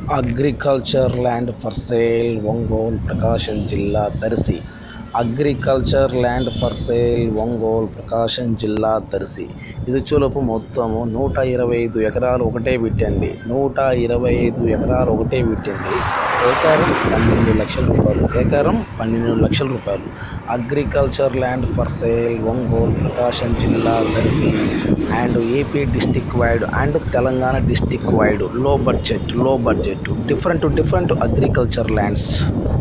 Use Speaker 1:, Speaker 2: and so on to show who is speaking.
Speaker 1: agriculture land for sale Ongole Prakasam జిల్లా Darsi agriculture land for sale Ongole Prakasam జిల్లా దర్శి ఇది చులుపు మొత్తము నూట ఇరవై ఐదు ఎకరాలు ఒకటే పెట్టండి నూట ఇరవై ఐదు ఎకరాలు ఒకటే పెట్టండి ఎకరం పన్నెండు లక్షల రూపాయలు ఎకరం పన్నెండు లక్షల రూపాయలు agriculture land for sale Ongole Prakasam జిల్లా Darsi and AP district wide and Telangana district wide లో బడ్జెట్ లో budget different different agriculture lands